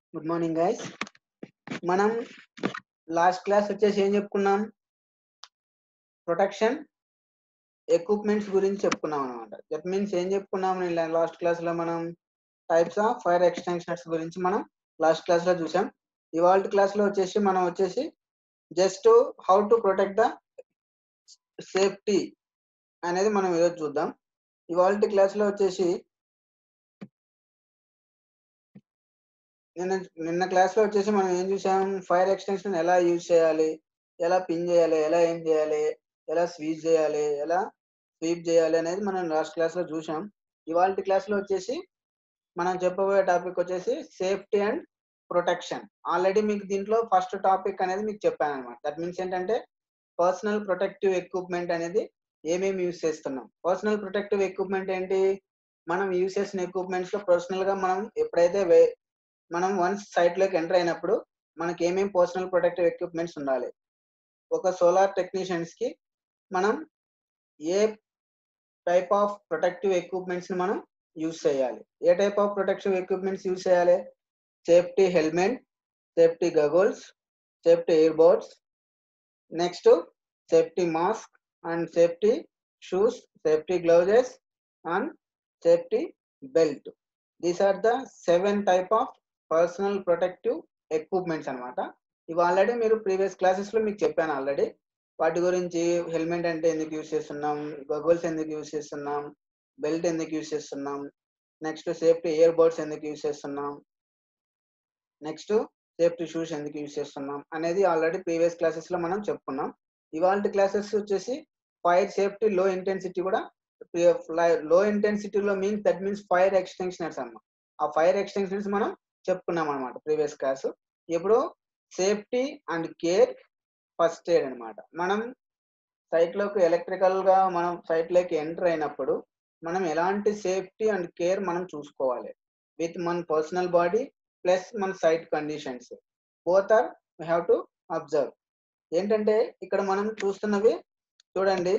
good morning guys మనం last class వచ్చేసి ఏం చెప్పుకున్నాం ప్రొటెక్షన్ ఎక్విప్మెంట్స్ గురించి చెప్పుకున్నాం అనమాట దట్ మీన్స్ ఏం చెప్పుకున్నాం లాస్ట్ క్లాస్ లో మనం టైప్స్ ఆఫ్ ఫైర్ ఎక్స్టెన్షన్స్ గురించి మనం లాస్ట్ క్లాస్ లో చూసాం ఇవాళ క్లాస్ లో వచ్చేసి మనం వచ్చేసి just how to protect the safety అనేది మనం ఈరోజు చూద్దాం ఇవాళ క్లాస్ లో వచ్చేసి నిన్న నిన్న క్లాస్ లో వచ్చేసి మనం ఏం చూసాం ఫైర్ ఎక్స్టెన్షన్ ఎలా యూజ్ చేయాలి ఎలా పిన్ చేయాలి ఎలా ఏం చేయాలి ఎలా స్వీప్ చేయాలి ఎలా స్వీప్ చేయాలి అనేది మనం లాస్ట్ క్లాస్ లో చూసాం ఇవాళ క్లాస్ లో వచ్చేసి మనం చెప్పబోయే టాపిక్ వచ్చేసి సేఫ్టీ అండ్ ప్రొటెక్షన్ ఆల్రెడీ మీకు దీంట్లో ఫస్ట్ టాపిక్ అనేది మీకు చెప్పాను అనమాట దట్ మీన్స్ ఏంటంటే పర్సనల్ ప్రొటెక్టివ్ ఎక్విప్మెంట్ అనేది ఏమేమి యూజ్ చేస్తున్నాం పర్సనల్ ప్రొటెక్టివ్ ఎక్విప్మెంట్ ఏంటి మనం యూజ్ చేసిన ఎక్విప్మెంట్స్ లో పర్సనల్ గా మనం ఎప్పుడైతే వే- మనం వన్స్ సైట్ లోకి ఎంటర్ అయినప్పుడు మనకి ఏమేమి పర్సనల్ ప్రొటెక్టివ్ ఎక్విప్మెంట్స్ ఉండాలి ఒక సోలార్ టెక్నీషియన్స్ కి మనం ఏ టైప్ ఆఫ్ ప్రొటెక్టివ్ ఎక్విప్మెంట్స్ ని మనం యూజ్ చేయాలి ఏ type of protective equipments use చేయాలి safety helmet safety goggles safety ear buds next safety mask and safety shoes safety gloves and safety belt these are the seven type of personal protective equipments అన్నమాట ఇవి already మీరు previous classes లో మీకు చెప్పాను already వాటి గురించి helmet అంటే ఎందుకు యూజ్ చేస్తున్నాం గగల్స్ ఎందుకు యూజ్ చేస్తున్నాం బెల్ట్ ఎందుకు యూజ్ చేస్తున్నాం నెక్స్ట్ సేఫ్టీ ఇయర్ బడ్స్ ఎందుకు యూజ్ చేస్తున్నాం నెక్స్ట్ సేఫ్టీ షూస్ ఎందుకు యూజ్ చేస్తున్నాం అనేది ఆల్రెడీ ప్రీవియస్ క్లాసెస్ లో మనం చెప్పుకున్నాం ఇవాళ క్లాసెస్ వచ్చేసి ఫైర్ సేఫ్టీ లో ఇంటెన్సిటీ కూడా లో ఇంటెన్సిటీలో means that means fire extinguishers అన్నమాట ఆ ఫైర్ ఎక్స్టెన్షన్స్ మనం చెప్పుకున్నాం అనమాట ప్రీవియస్ క్లాస్ ఇప్పుడు safety and care first aid అన్నమాట మనం సైట్ లోకి ఎలక్ట్రికల్ గా మనం సైట్ లోకి ఎంటర్ అయినప్పుడు మనం ఎలాంటి సేఫ్టీ అండ్ కేర్ మనం చూసుకోవాలి విత్ మన పర్సనల్ బాడీ ప్లస్ మన site conditions both are we have to observe ఏంటంటే ఇక్కడ మనం చూస్తున్నవి చూడండి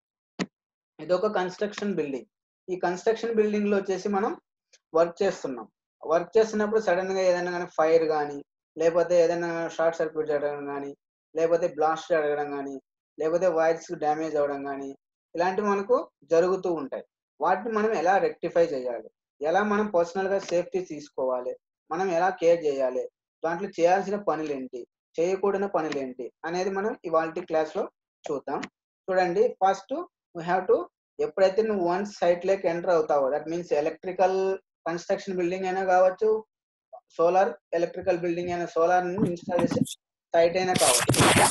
ఇది ఒక కన్స్ట్రక్షన్ బిల్డింగ్ ఈ కన్స్ట్రక్షన్ బిల్డింగ్ లో వచ్చేసి మనం వర్క్ చేస్తున్నాం వర్క్ చేస్తున్నప్పుడు సడన్ గా ఏదైనా కానీ ఫైర్ కానీ లేకపోతే ఏదైనా షార్ట్ సర్క్యూట్ జరగడం కానీ లేకపోతే బ్లాస్ట్ జరగడం కానీ లేకపోతే వైర్స్ డ్యామేజ్ అవ్వడం కానీ ఇలాంటివి మనకు జరుగుతూ ఉంటాయి వాటిని మనం ఎలా రెక్టిఫై చేయాలి ఎలా మనం పర్సనల్ గా సేఫ్టీ తీసుకోవాలి మనం ఎలా కేర్ చేయాలి దాంట్లో చేయాల్సిన పనులు ఏంటి చేయకూడని పనులు ఏంటి అనేది మనం ఇవాళ క్లాస్ లో చూద్దాం చూడండి ఫస్ట్ వీ హ్యావ్ టు ఎప్పుడైతే నువ్వు వన్స్ సైట్ లోకి ఎంటర్ అవుతావో that means electrical construction building అయినా కావచ్చు సోలార్ ఎలక్ట్రికల్ బిల్డింగ్ అయినా సోలార్ ఇన్స్టాల్ చేసే సైట్ అయినా కావచ్చు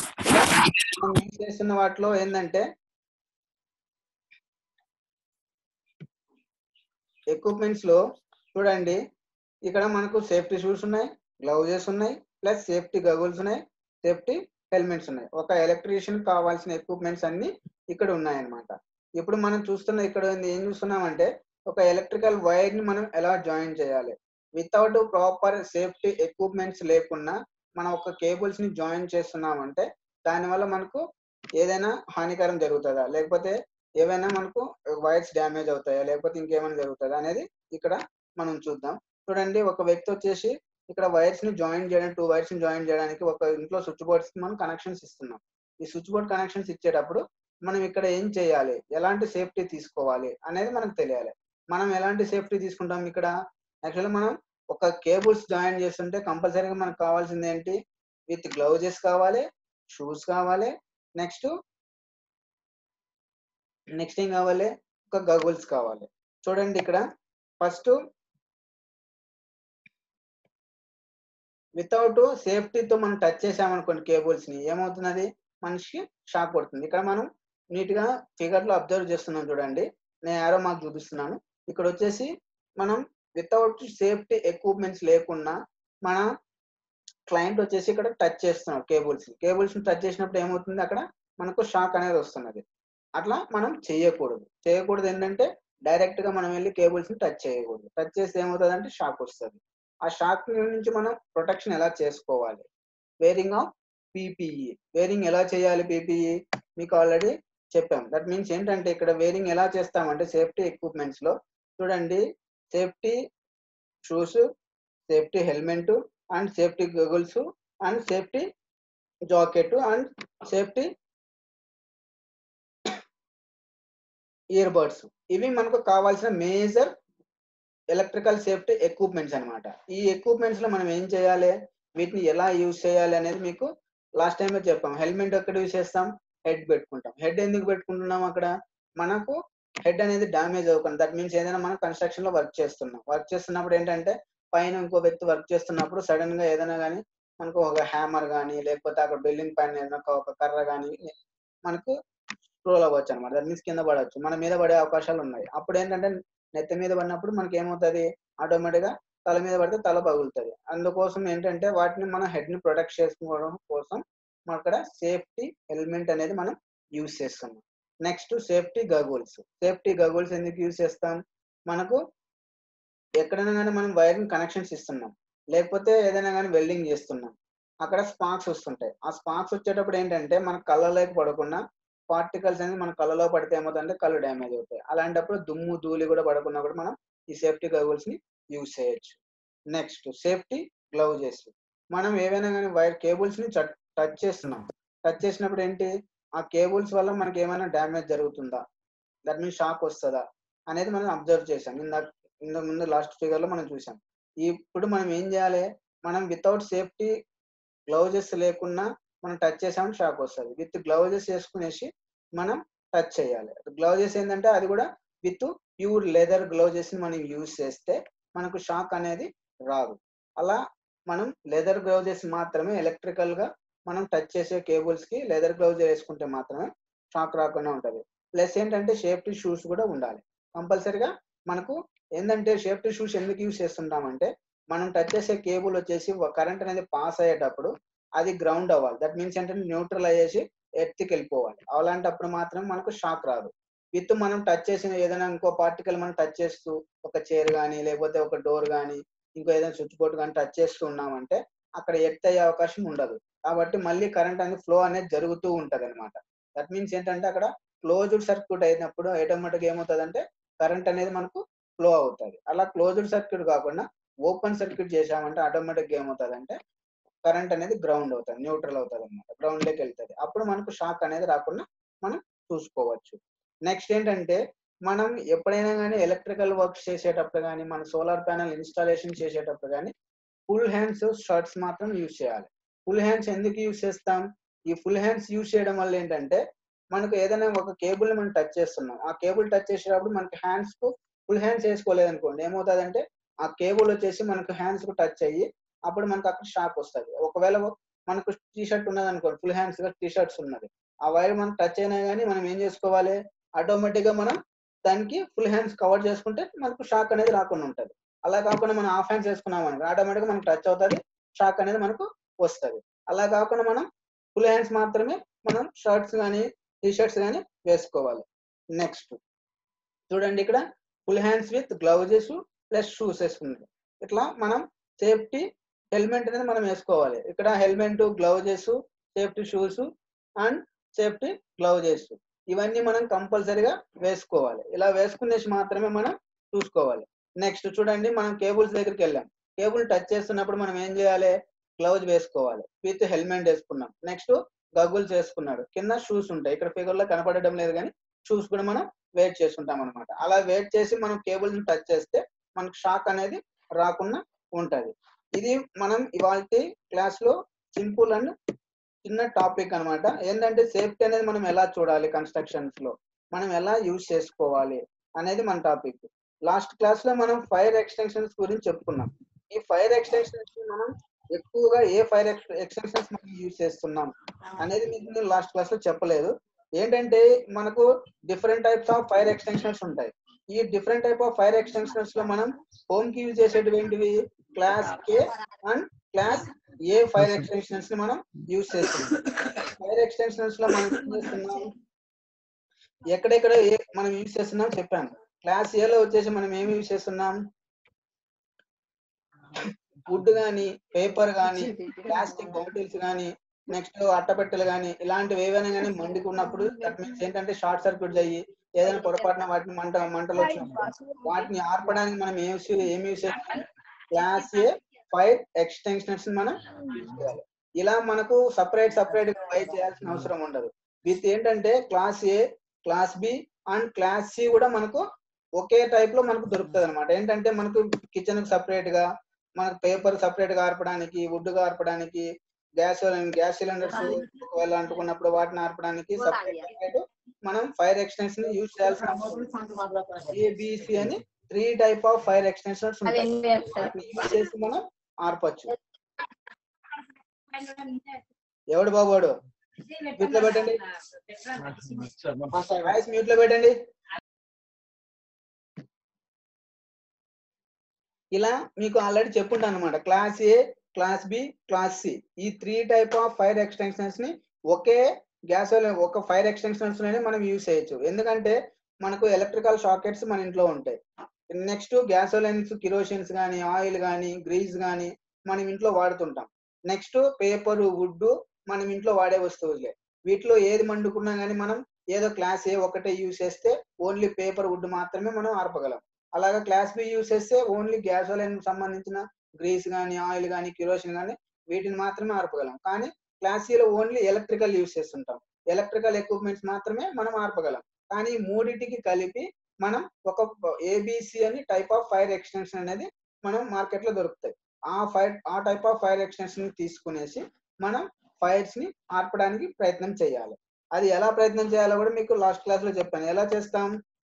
మనం యూజ్ చేస్తున్న వాటిలో ఏంటంటే ఎక్విప్మెంట్స్ లో చూడండి ఇక్కడ మనకు సేఫ్టీ షూస్ ఉన్నాయి గ్లౌజెస్ ఉన్నాయి ప్లస్ సేఫ్టీ గగుల్స్ ఉన్నాయి సేఫ్టీ హెల్మెట్స్ ఉన్నాయి ఒక ఎలక్ట్రీషియన్ కావాల్సిన ఎక్విప్మెంట్స్ అన్ని ఇక్కడ ఉన్నాయన్నమాట ఇప్పుడు మనం చూస్తున్న ఇక్కడ ఏం చూస్తున్నామంటే ఒక ఎలక్ట్రికల్ వైర్ ని మనం ఎలా జాయిన్ చేయాలి వితౌట్ ప్రాపర్ సేఫ్టీ ఎక్విప్మెంట్స్ లేకుండా మనం ఒక కేబుల్స్ ని జాయిన్ చేస్తున్నామంటే దానివల్ల మనకు ఏదైనా హానికరం జరుగుతుందా లేకపోతే ఏవైనా మనకు వైర్స్ డ్యామేజ్ అవుతాయా లేకపోతే ఇంకేమైనా జరుగుతుందా అనేది ఇక్కడ మనం చూద్దాం చూడండి ఒక వ్యక్తి వచ్చేసి ఇక్కడ వైర్స్ ని జాయిన్ చేయడానికి టూ వైర్స్ ని జాయిన్ చేయడానికి ఒక ఇంట్లో స్విచ్ బోర్డ్స్ కి మనం కనెక్షన్స్ ఇస్తున్నాం ఈ స్విచ్ బోర్డ్ కనెక్షన్స్ ఇచ్చేటప్పుడు మనం ఇక్కడ ఏం చేయాలి ఎలాంటి సేఫ్టీ తీసుకోవాలి అనేది మనకు తెలియాలి మనం ఎలాంటి సేఫ్టీ తీసుకుంటాం ఇక్కడ యాక్చువల్లీ మనం ఒక కేబుల్స్ జాయిన్ చేస్తుంటే కంపల్సరీగా మనకు కావాల్సింది ఏంటి విత్ గ్లౌజెస్ కావాలి షూస్ కావాలి నెక్స్ట్ నెక్స్ట్ ఏం కావాలి ఒక గగుల్స్ కావాలి చూడండి ఇక్కడ ఫస్ట్ వితౌట్ సేఫ్టీతో మనం టచ్ చేసామనుకోండి కేబుల్స్ ని ఏమవుతున్నది మనిషికి షాక్ కొడుతుంది ఇక్కడ మనం నీట్ గా ఫిగర్ లో అబ్జర్వ్ చేస్తున్నాం చూడండి నేను ఆరో మాకు చూపిస్తున్నాను ఇక్కడ వచ్చేసి మనం వితౌట్ సేఫ్టీ ఎక్విప్మెంట్స్ లేకుండా మన క్లయింట్ వచ్చేసి ఇక్కడ టచ్ చేస్తున్నాడు కేబుల్స్ కేబుల్స్ ని టచ్ చేసినప్పుడు ఏమవుతుంది అక్కడ మనకు షాక్ అనేది వస్తున్నది అట్లా మనం చేయకూడదు చేయకూడదు ఏంటంటే డైరెక్ట్ గా మనం వెళ్ళి కేబుల్స్ ని టచ్ చేయకూడదు టచ్ చేస్తే ఏమవుతుంది అంటే షాక్ వస్తుంది ఆ షాక్ నుంచి మనం ప్రొటెక్షన్ ఎలా చేసుకోవాలి వేరింగ్ ఆఫ్ పీపీఈ వేరింగ్ ఎలా చేయాలి పీపీఈ మీకు ఆల్రెడీ చెప్పాం దట్ మీన్స్ ఏంటంటే ఇక్కడ వేరింగ్ ఎలా చేస్తామంటే సేఫ్టీ ఎక్విప్మెంట్స్ లో చూడండి safety shoes safety helmet and safety goggles and safety jacket and safety ear buds ఇవి మనకు కావాల్సిన మేజర్ ఎలక్ట్రికల్ సేఫ్టీ ఎక్విప్మెంట్స్ అన్నమాట ఈ ఎక్విప్మెంట్స్ లో మనం ఏం చేయాలి వీటిని ఎలా యూజ్ చేయాలి అనేది మీకు లాస్ట్ టైం చెప్పాం హెల్మెట్ ఎక్కడ యూజ్ చేస్తాం హెడ్ పెట్టుకుంటాం హెడ్ ఎందుకు పెట్టుకుంటున్నాం అక్కడ మనకు హెడ్ అనేది డ్యామేజ్ అవ్వకుండా దట్ మీన్స్ ఏదైనా మనం కన్స్ట్రక్షన్ లో వర్క్ చేస్తున్నాం వర్క్ చేస్తున్నప్పుడు ఏంటంటే పైన ఇంకో వ్యక్తి వర్క్ చేస్తున్నప్పుడు సడన్ గా ఏదైనా కానీ మనకు ఒక హ్యామర్ కానీ లేకపోతే అక్కడ బిల్డింగ్ పైన ఏదైనా ఒక- ఒక కర్ర కానీ మనకు రోల్ అవ్వచ్చు అనమాట దట్ మీన్స్ కింద పడవచ్చు మన మీద పడే అవకాశాలు ఉన్నాయి అప్పుడు ఏంటంటే నెత్తి మీద పడినప్పుడు మనకి ఏమవుతుంది ఆటోమేటిక్ గా తల మీద పడితే తల పగులుతుంది అందుకోసం ఏంటంటే వాటిని మనం హెడ్ ని ప్రొటెక్ట్ చేసుకోవడం కోసం మన అక్కడ సేఫ్టీ హెల్మెట్ అనేది మనం యూజ్ చేస్తున్నాం next safety goggles safety goggles ఎందుకు యూజ్ చేస్తాం మనకు ఎక్కడైనా కానీ మనం వైరింగ్ కనెక్షన్స్ ఇస్తున్నాం లేకపోతే ఏదైనా కానీ వెల్డింగ్ చేస్తున్నాం అక్కడ స్పార్క్స్ వస్తుంటాయి ఆ స్పార్క్స్ వచ్చేటప్పుడు ఏంటంటే మన కళ్ళలోకి పడకుండా పార్టికల్స్ అనేది మన కళ్ళలో పడితే ఏమవుతుందంటే కళ్ళు డ్యామేజ్ అవుతాయి అలాంటప్పుడు దుమ్ము ధూళి కూడా పడకుండా కూడా మనం ఈ సేఫ్టీ గగోల్స్ ని యూజ్ చేయొచ్చు నెక్స్ట్ సేఫ్టీ గ్లౌజెస్ మనం ఏవైనా కానీ వైర్ కేబుల్స్ ని టచ్ చేస్తున్నాం టచ్ చేసినప్పుడు ఏంటి ఆ కేబుల్స్ వల్ల మనకి ఏమైనా డ్యామేజ్ జరుగుతుందా దట్ మీన్స్ షాక్ వస్తుందా అనేది మనం అబ్జర్వ్ చేసాం ఇందాక ఇంతకు ముందు లాస్ట్ ఫిగర్ లో మనం చూసాం ఇప్పుడు మనం ఏం చేయాలి మనం వితౌట్ సేఫ్టీ గ్లౌజెస్ లేకుండా మనం టచ్ చేసామని షాక్ వస్తుంది విత్ గ్లౌజెస్ వేసుకునేసి మనం టచ్ చేయాలి గ్లౌజెస్ ఏంటంటే అది కూడా విత్ ప్యూర్ లెదర్ గ్లౌజెస్ ని మనం యూజ్ చేస్తే మనకు షాక్ అనేది రాదు అలా మనం లెదర్ గ్లౌజెస్ మాత్రమే ఎలక్ట్రికల్ గా మనం టచ్ చేసే కేబుల్స్ కి లెదర్ గ్లౌజ్ వేసుకుంటే మాత్రమే షాక్ రాకుండా ఉంటది ప్లస్ ఏంటంటే సేఫ్టీ షూస్ కూడా ఉండాలి కంపల్సరిగా మనకు ఏంటంటే సేఫ్టీ షూస్ ఎందుకు యూస్ చేస్తుంటామంటే మనం టచ్ చేసే కేబుల్ వచ్చేసి కరెంట్ అనేది పాస్ అయ్యేటప్పుడు అది గ్రౌండ్ అవ్వాలి దట్ మీన్స్ ఏంటంటే న్యూట్రల్ అయ్యేసి ఎత్తికి వెళ్ళిపోవాలి అలాంటప్పుడు మాత్రం మనకు షాక్ రాదు విత్ మనం టచ్ చేసిన ఏదైనా ఇంకో పార్టికల్ మనం టచ్ చేస్తూ ఒక చైర్ కానీ లేకపోతే ఒక డోర్ కానీ ఇంకో ఏదైనా స్విచ్ బోర్డ్ కానీ టచ్ చేస్తూ ఉన్నామంటే అక్కడ ఎర్త్ అయ్యే అవకాశం ఉండదు కాబట్టి మళ్ళీ కరెంట్ అనేది ఫ్లో అనేది జరుగుతూ ఉంటది అనమాట దట్ మీన్స్ ఏంటంటే అక్కడ క్లోజ్డ్ సర్క్యూట్ అయినప్పుడు ఆటోమేటిక్ ఏమవుతుంది కరెంట్ అనేది మనకు ఫ్లో అవుతుంది అలా క్లోజ్డ్ సర్క్యూట్ కాకుండా ఓపెన్ సర్క్యూట్ చేసామంటే ఆటోమేటిక్ ఏమవుతుంది అంటే కరెంట్ అనేది గ్రౌండ్ అవుతుంది న్యూట్రల్ అవుతుంది అనమాట గ్రౌండ్ లోకి వెళ్తుంది అప్పుడు మనకు షాక్ అనేది రాకుండా మనం చూసుకోవచ్చు నెక్స్ట్ ఏంటంటే మనం ఎప్పుడైనా కానీ ఎలక్ట్రికల్ వర్క్స్ చేసేటప్పుడు కానీ మన సోలార్ ప్యానల్ ఇన్స్టాలేషన్ చేసేటప్పుడు కానీ ఫుల్ హ్యాండ్స్ షర్ట్స్ మాత్రం యూజ్ చేయాలి ఫుల్ హ్యాండ్స్ ఎందుకు యూజ్ చేస్తాం ఈ ఫుల్ హ్యాండ్స్ యూజ్ చేయడం వల్ల ఏంటంటే మనకు ఏదైనా ఒక కేబుల్ మనం టచ్ చేస్తున్నాం ఆ కేబుల్ టచ్ చేసేటప్పుడు మనకి హ్యాండ్స్ కు ఫుల్ హ్యాండ్స్ వేసుకోలేదు అనుకోండి ఏమవుతుందంటే ఆ కేబుల్ వచ్చేసి మనకు హ్యాండ్స్ కు టచ్ అయ్యి అప్పుడు మనకు అక్కడ షాక్ వస్తుంది ఒకవేళ మనకు టీ షర్ట్ ఉన్నది అనుకోండి ఫుల్ హ్యాండ్స్ గా టీ షర్ట్స్ ఉన్నది ఆ వైర్ మనకు టచ్ అయినా కానీ మనం ఏం చేసుకోవాలి ఆటోమేటిక్ గా మనం దానికి ఫుల్ హ్యాండ్స్ కవర్ చేసుకుంటే మనకు షాక్ అనేది రాకుండా ఉంటది అలా కాకుండా మనం హాఫ్ హ్యాండ్స్ వేసుకున్నాం అనుకో ఆటోమేటిక్ మనకు టచ్ అవుతుంది షాక్ అనేది మనకు వస్తుంది అలా కాకుండా మనం ఫుల్ హ్యాండ్స్ మాత్రమే మనం షర్ట్స్ కానీ టీ షర్ట్స్ కానీ వేసుకోవాలి నెక్స్ట్ చూడండి ఇక్కడ full hands with gloves plus shoes వేసుకున్నారు ఇట్లా మనం సేఫ్టీ హెల్మెట్ అనేది మనం వేసుకోవాలి ఇక్కడ helmet gloves safety shoes and safety gloves ఇవన్నీ మనం కంపల్సరీగా వేసుకోవాలి ఇలా వేసుకునేసి మాత్రమే మనం చూసుకోవాలి నెక్స్ట్ చూడండి మనం కేబుల్స్ దగ్గరికి వెళ్ళాం కేబుల్ టచ్ చేస్తున్నప్పుడు మనం ఏం చేయాలి గ్లౌజ్ వేసుకోవాలి విత్ హెల్మెట్ వేసుకున్నాం నెక్స్ట్ గగుల్స్ వేసుకున్నాడు కింద షూస్ ఉంటాయి ఇక్కడ ఫిగర్ లో కనపడడం లేదు కానీ షూస్ కూడా మనం వెయిట్ చేసుకుంటాం అనమాట అలా వెయిట్ చేసి మనం కేబుల్ ని టచ్ చేస్తే మనకు షాక్ అనేది రాకుండా ఉంటది ఇది మనం ఇవాళ క్లాస్ లో సింపుల్ అండ్ చిన్న టాపిక్ అన్నమాట ఏంటంటే సేఫ్టీ అనేది మనం ఎలా చూడాలి కన్స్ట్రక్షన్స్ లో మనం ఎలా యూజ్ చేసుకోవాలి అనేది మన టాపిక్ లాస్ట్ క్లాస్ లో మనం ఫైర్ ఎక్స్టెన్షన్స్ గురించి చెప్పుకున్నాం ఈ ఫైర్ ఎక్స్టెన్షన్స్ మనం ఎక్కువగా ఏ ఫైర్ ఎక్స్టెన్షన్స్ మనం యూజ్ చేస్తున్నాం అనేది మీకు నేను లాస్ట్ క్లాస్ లో చెప్పలేదు ఏంటంటే మనకు different types of fire extinguishers ఉంటాయి ఈ different type of fire extinguishers లో మనం హోమ్ కి యూజ్ చేసేటివి ఏంటివి class K and class A fire extinguishers ని మనం యూజ్ చేస్తున్నాం ఫైర్ ఎక్స్టెన్షన్స్ లో మనం ఏం చేస్తున్నాం ఎక్కడెక్కడ ఏ మనం యూజ్ చేస్తున్నాం చెప్పాను క్లాస్ ఏ లో వచ్చేసి మనం ఏమి యూజ్ చేస్తున్నాం వుడ్ కానీ పేపర్ కానీ ప్లాస్టిక్ బాటిల్స్ కానీ నెక్స్ట్ అట్టపెట్టెలు కానీ ఇలాంటివి ఏవైనా కానీ మండుకున్నప్పుడు దట్ మీన్స్ ఏంటంటే షార్ట్ సర్క్యూట్ అయ్యి ఏదైనా పొరపాటున వాటిని మంట మంటలు వచ్చినప్పుడు వాటిని ఆర్పడానికి మనం ఏం ఏమి యూస్ చేస్తాం క్లాస్ ఏ ఫైర్ ఎక్స్టెన్షన్స్ మనం యూజ్ చేయాలి ఇలా మనకు సపరేట్ సపరేట్ బై చేయాల్సిన అవసరం ఉండదు విత్ ఏంటంటే class A class B and class C కూడా మనకు ఒకే టైప్ లో మనకు దొరుకుతుంది అనమాట ఏంటంటే మనకు కిచెన్ కి సపరేట్ గా మనకు పేపర్ సపరేట్ గా ఆర్పడానికి వుడ్ గా ఆర్పడానికి గ్యాస్ గ్యాస్ సిలిండర్స్ ఒకవేళ అంటుకున్నప్పుడు వాటిని ఆర్పడానికి సపరేట్ సపరేట్ మనం ఫైర్ ఎక్స్టెన్షన్ యూజ్ చేయాల్సిన అవసరం ఏబిసి అని three type of fire extinguishers ఉంటాయి వాటిని యూజ్ చేసి మనం ఆర్పచ్చు ఎవడు బాబోడు మ్యూట్ లో పెట్టండి వాయిస్ మ్యూట్ లో పెట్టండి ఇలా మీకు ఆల్రెడీ చెప్పుంటాను అనమాట class A class B class C ఈ three type of fire extinguishers ని ఒకే గ్యాస్ ఒక ఫైర్ ఎక్స్టెన్షన్స్ లోనే మనం యూజ్ చేయొచ్చు ఎందుకంటే మనకు ఎలక్ట్రికల్ షాకెట్స్ మన ఇంట్లో ఉంటాయి నెక్స్ట్ గ్యాసోలైన్స్ కిరోసిన్స్ కానీ ఆయిల్ కానీ గ్రీస్ కానీ మనం ఇంట్లో వాడుతుంటాం నెక్స్ట్ పేపర్ వుడ్ మనం ఇంట్లో వాడే వస్తువులే వీటిలో ఏది మండుకున్నా కానీ మనం ఏదో క్లాస్ ఏ ఒకటే యూజ్ చేస్తే ఓన్లీ పేపర్ వుడ్ మాత్రమే మనం ఆర్పగలం అలాగా క్లాస్ బి యూజ్ చేస్తే ఓన్లీ గ్యాసోలైన్ సంబంధించిన గ్రీస్ కానీ ఆయిల్ కానీ కిరోసిన్ కానీ వీటిని మాత్రమే ఆర్పగలం కానీ క్లాస్ లో ఓన్లీ ఎలక్ట్రికల్ యూజ్ చేస్తుంటాం ఎలక్ట్రికల్ ఎక్విప్మెంట్స్ మాత్రమే మనం ఆర్పగలం కానీ ఈ మూడింటికి కలిపి మనం ఒక ఏబిసి అని టైప్ ఆఫ్ ఫైర్ ఎక్స్టెన్షన్ అనేది మనం మార్కెట్ లో దొరుకుతాయి ఆ ఫైర్ ఆ టైప్ ఆఫ్ ఫైర్ ఎక్స్టెన్షన్ తీసుకునేసి మనం ఫైర్స్ ని ఆర్పడానికి ప్రయత్నం చేయాలి అది ఎలా ప్రయత్నం చేయాలో కూడా మీకు లాస్ట్ క్లాస్ లో చెప్పాను ఎలా చేస్తాం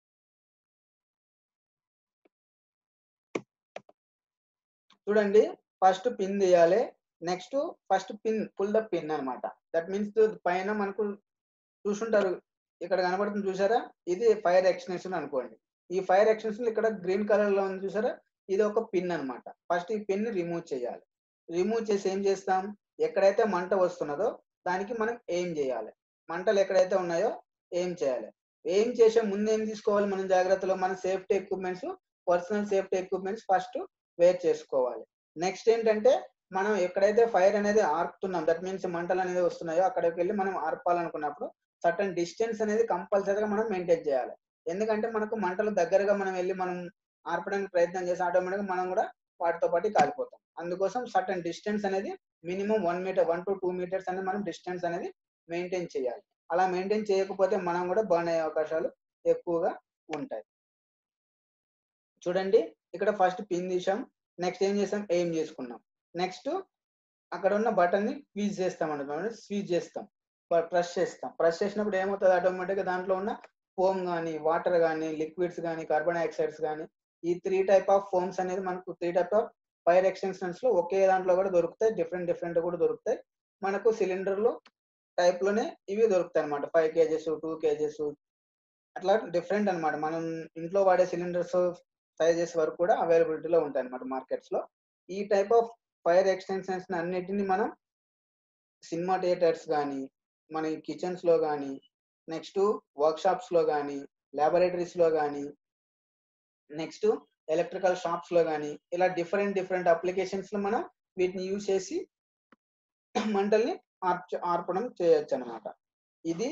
చూడండి ఫస్ట్ పిన్ తీయాలి next first pin pull the pin అన్నమాట దట్ మీన్స్ పైన మనకు చూసుంటారు ఇక్కడ కనబడుతుంది చూసారా ఇది ఫైర్ ఎక్స్టెన్షన్ అనుకోండి ఈ ఫైర్ ఎక్స్టెన్షన్ ఇక్కడ గ్రీన్ కలర్ లో ఉంది చూసారా ఇది ఒక పిన్ అన్నమాట ఫస్ట్ ఈ పిన్ రిమూవ్ చేయాలి రిమూవ్ చేసి ఏం చేస్తాం ఎక్కడైతే మంట వస్తున్నదో దానికి మనం ఏం చేయాలి మంటలు ఎక్కడైతే ఉన్నాయో ఏం చేయాలి ఏం చేసే ముందు ఏం తీసుకోవాలి మనం జాగ్రత్తలో మన safety equipments personal safety equipments first wear చేసుకోవాలి నెక్స్ట్ ఏంటంటే మనం ఎక్కడైతే ఫైర్ అనేది ఆర్పుతున్నాం దట్ మీన్స్ మంటలు అనేది వస్తున్నాయో అక్కడికి వెళ్ళి మనం ఆర్పాలనుకున్నప్పుడు సర్టన్ డిస్టెన్స్ అనేది కంపల్సరీగా మనం మెయింటైన్ చేయాలి ఎందుకంటే మనకు మంటలు దగ్గరగా మనం వెళ్ళి మనం ఆర్పడానికి ప్రయత్నం చేసి ఆటోమేటిక్గా మనం కూడా వాటితో పాటు కాలిపోతాం అందుకోసం సర్టన్ డిస్టెన్స్ అనేది minimum one metre one to two metres అనేది మనం డిస్టెన్స్ అనేది మెయింటైన్ చేయాలి అలా మెయింటైన్ చేయకపోతే మనం కూడా బర్న్ అయ్యే అవకాశాలు ఎక్కువగా ఉంటాయి చూడండి ఇక్కడ ఫస్ట్ పిన్ తీసాం నెక్స్ట్ ఏం చేసాం ఎయిమ్ చేసుకున్నాం నెక్స్ట్ అక్కడ ఉన్న బటన్ ని స్వీజ్ చేస్తాం అనమాట స్వీజ్ చేస్తాం ప్రెస్ చేస్తాం ప్రెస్ చేసినప్పుడు ఏమవుతుంది ఆటోమేటిక్ గా దాంట్లో ఉన్న ఫోమ్ కానీ వాటర్ కానీ లిక్విడ్స్ కానీ కార్బన్ డైఆక్సైడ్స్ కానీ ఈ త్రీ టైప్ ఆఫ్ ఫోమ్స్ అనేది మనకు three type of fire extinguishers లో ఒకే దాంట్లో కూడా దొరుకుతాయి డిఫరెంట్ డిఫరెంట్ కూడా దొరుకుతాయి మనకు సిలిండర్ లో టైప్ లోనే ఇవి దొరుకుతాయి అనమాట ఫైవ్ కేజెస్ టూ కేజెస్ అట్లా డిఫరెంట్ అన్నమాట మనం ఇంట్లో వాడే సిలిండర్స్ సైజెస్ వరకు కూడా అవైలబిలిటీలో ఉంటాయి అనమాట మార్కెట్స్ లో ఈ టైప్ ఆఫ్ ఫైర్ ఎక్స్టెన్షన్స్ అన్నిటిని మనం సినిమా థియేటర్స్ కానీ మన కిచెన్స్ లో కానీ నెక్స్ట్ వర్క్ షాప్స్ లో కానీ ల్యాబొరేటరీస్ లో కానీ నెక్స్ట్ ఎలక్ట్రికల్ షాప్స్ లో కానీ ఇలా డిఫరెంట్ డిఫరెంట్ అప్లికేషన్స్ లో మనం వీటిని యూజ్ చేసి మంటల్ని ఆర్చ ఆర్పడం చేయొచ్చు అనమాట ఇది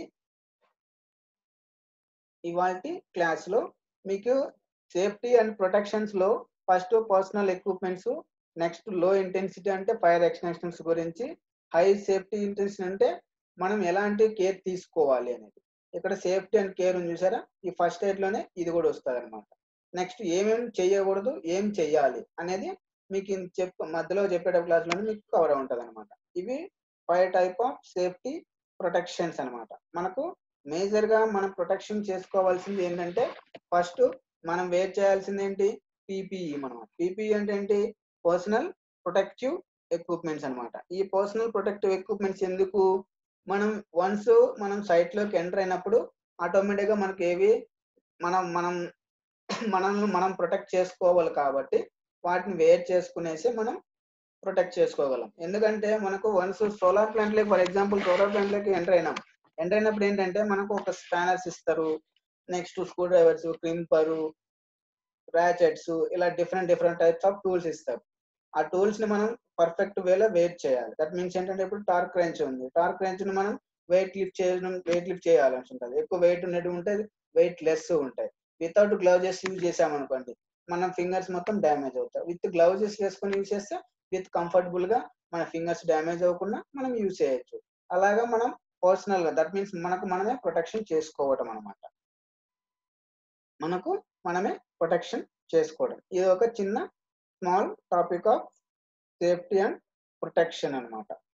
ఇవాల్టి క్లాస్ లో మీకు సేఫ్టీ అండ్ ప్రొటెక్షన్స్ లో ఫస్ట్ పర్సనల్ ఎక్విప్మెంట్స్ నెక్స్ట్ లో ఇంటెన్సిటీ అంటే ఫైర్ ఎక్స్టెన్షన్స్ గురించి హై సేఫ్టీ ఇంటెన్సిటీ అంటే మనం ఎలాంటి కేర్ తీసుకోవాలి అనేది ఇక్కడ సేఫ్టీ అండ్ కేర్ ఉంది చూసారా ఈ ఫస్ట్ ఎయిడ్ లోనే ఇది కూడా వస్తుంది అనమాట నెక్స్ట్ ఏమేమి చేయకూడదు ఏం చెయ్యాలి అనేది మీకు చెప్ మధ్యలో చెప్పేట క్లాస్ లోనే మీకు కవర్ ఉంటుంది అనమాట ఇవి five type of safety protections అనమాట మనకు మేజర్ గా మనం ప్రొటెక్షన్ చేసుకోవాల్సింది ఏంటంటే ఫస్ట్ మనం వేర్ చేయాల్సింది ఏంటి పీపీఈ మనం పీపీఈ అంటే ఏంటి పర్సనల్ ప్రొటెక్టివ్ ఎక్విప్మెంట్స్ అనమాట ఈ పర్సనల్ ప్రొటెక్టివ్ ఎక్విప్మెంట్స్ ఎందుకు మనం వన్స్ మనం సైట్ లోకి ఎంటర్ అయినప్పుడు ఆటోమేటిక్ గా మనకి ఏవి మనం మనం మనల్ని మనం ప్రొటెక్ట్ చేసుకోవాలి కాబట్టి వాటిని వేర్ చేసుకునేసి మనం ప్రొటెక్ట్ చేసుకోగలం ఎందుకంటే మనకు వన్స్ సోలార్ ప్లాంట్ లకి ఫర్ ఎగ్జాంపుల్ సోలార్ ప్లాంట్ లకి ఎంటర్ అయినాం ఎంటర్ అయినప్పుడు ఏంటంటే మనకు ఒక స్పానర్స్ ఇస్తారు next screwdrivers crimper ratchets ఇలా different different types of tools ఇస్తారు ఆ టూల్స్ ని మనం పర్ఫెక్ట్ వేలో వెయిట్ చేయాలి దట్ మీన్స్ ఏంటంటే ఇప్పుడు టార్క్ రెంచ్ ఉంది టార్క్ రెంచ్ ని మనం వెయిట్ లిఫ్ట్ చేయడం వెయిట్ లిఫ్ట్ చేయాల్సి ఉంటుంది ఎక్కువ వెయిట్ ఉన్నట్టు ఉంటుంది వెయిట్ లెస్ ఉంటాయి వితౌట్ గ్లౌజెస్ యూజ్ చేసామనుకోండి మన ఫింగర్స్ మొత్తం డ్యామేజ్ అవుతాయి విత్ గ్లౌజెస్ వేసుకొని యూజ్ చేస్తే విత్ కంఫర్టబుల్ గా మన ఫింగర్స్ డ్యామేజ్ అవ్వకుండా మనం యూజ్ చేయొచ్చు అలాగా మనం పర్సనల్ గా దట్ మీన్స్ మనకు మనమే ప్రొటెక్షన్ చేసుకోవటం అనమాట మనకు మనమే ప్రొటెక్షన్ చేసుకోవడం ఇది ఒక చిన్న small topic of safety and protection అన్నమాట